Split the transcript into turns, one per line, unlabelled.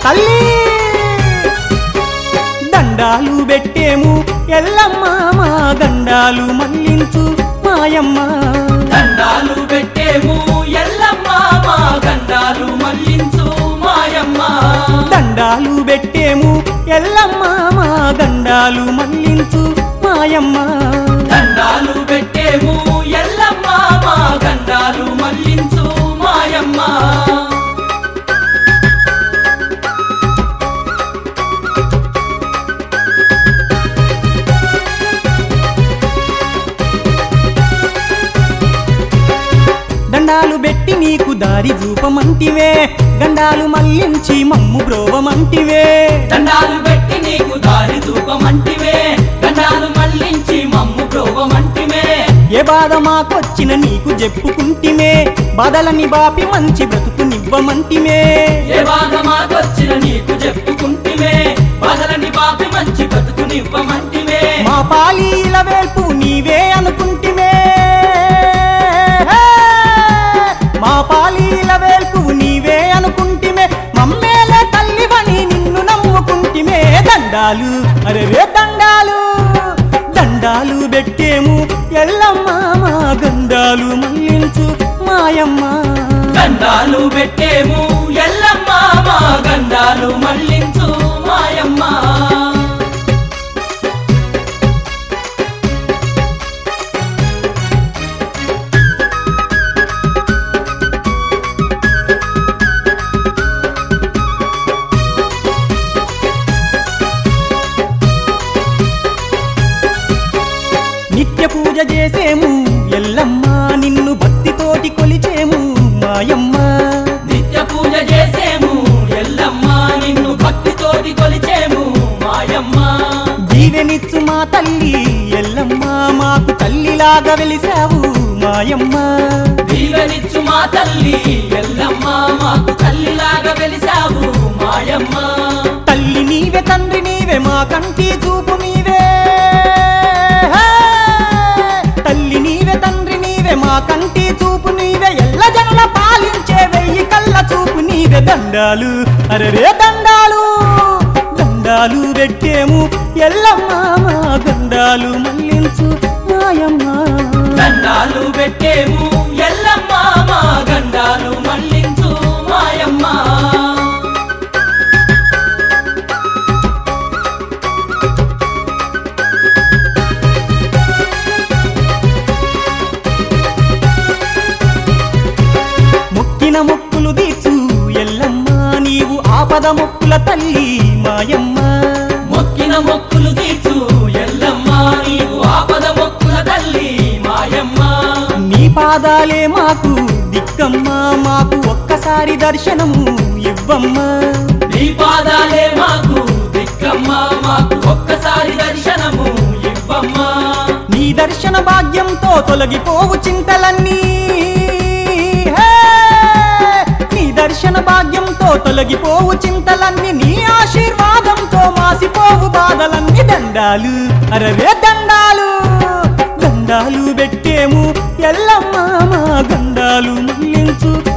తల్లి దండాలు పెట్టేము ఎల్లమ్మ మా గండాలు మళ్ళించు మాయమ్మ
దండాలు పెట్టేము ఎల్లమ్మ మా గండాలు మళ్ళించు మాయమ్మ
దండాలు పెట్టేము ఎల్లమ్మ మా గండాలు మళ్ళించు మాయమ్మ
దండాలు పెట్టేము ఎల్లమ్మ మా గండాలు మళ్ళించు మాయమ్మ
దండాలు పెట్టి నీకు దారి చూపమంటివే గండాలు మళ్ళించి మమ్ము బ్రోవమంటివే
దండాలు పెట్టి నీకు దారి చూపమంటివే దండాలు మళ్ళించి మమ్ము ప్రోవమంటివే
ఏ బాధ మాకొచ్చిన నీకు చెప్పుకుంటిమే బాధలని బాపి మంచి బ్రతుకునివ్వమంటిమే
ఏ బాధ మాకొచ్చిన నీకు చెప్పుకుంటివే బదలని బాపి మంచి బతుకునివ్వమంటివే
మా పాలీల వేల్పు నీవే అనుకుంటిమే మా పాలీల వేల్పు నీవే అనుకుంటిమే మమ్మేలే తల్లివని నిన్ను నమ్ముకుంటిమే దండాలు అరే రే దండాలు దండాలు పెట్టేము ఎల్లమ్మ మా గండాలు మళ్ళించు మాయమ్మ
దండాలు పెట్టేము ఎల్లమ్మ మా గండాలు మళ్ళించు మాయమ్మ
నిత్య పూజ చేసేము ఎల్లమ్మ నిన్ను భక్తితోటి కొలిచేము మాయమ్మ
నిత్య పూజ చేసేము ఎల్లమ్మ నిన్ను భక్తితోటి కొలిచేము మాయమ్మ
జీవెనిచ్చు మా తల్లి ఎల్లమ్మ మాకు తల్లిలాగా వెలిసావు మాయమ్మ
దీవెనిచ్చు మా తల్లి ఎల్లమ్మ మాకు తల్లిలాగా వెలిసావు మాయమ్మ
తల్లి నీవే తండ్రి నీవే మా కంటి చూపు నీవే హే! తల్లి నీవే తండ్రి నీవే మా కంటి చూపు నీవే ఎల్ల జనుల పాలించే వెయ్యి కళ్ళ చూపు నీవే దండాలు అరరే దండాలు దండాలు పెట్టేము ఎల్లమ్మ మా గండాలు మళ్ళించు మాయమ్మ
దండాలు పెట్టేము ఎల్లమ్మ మా గండాలు మళ్ళించు మాయమ్మ
మొక్కిన మొక్కులు తీర్చు ఎల్లమ్మ నీవు ఆపద మొక్కుల తల్లి మాయమ్మ
మొక్కిన మొక్కులు తీర్చు ఎల్లమ్మ నీవు ఆపద మొక్కుల తల్లి మాయమ్మ
నీ పాదాలే మాకు దిక్కమ్మ మాకు ఒక్కసారి దర్శనము ఇవ్వమ్మ
నీ పాదాలే మాకు దిక్కమ్మ మాకు ఒక్కసారి దర్శనము ఇవ్వమ్మ
నీ దర్శన భాగ్యంతో తొలగిపోవు చింతలన్నీ హే! నీ దర్శన భాగ్యంతో తొలగిపోవు చింతలన్నీ నీ ఆశీర్వాదంతో మాసిపోవు బాధలన్నీ దండాలు అరవే దండాలు దండాలు పెట్టేము ఎల్లమ్మ మా గండాలు మళ్ళించు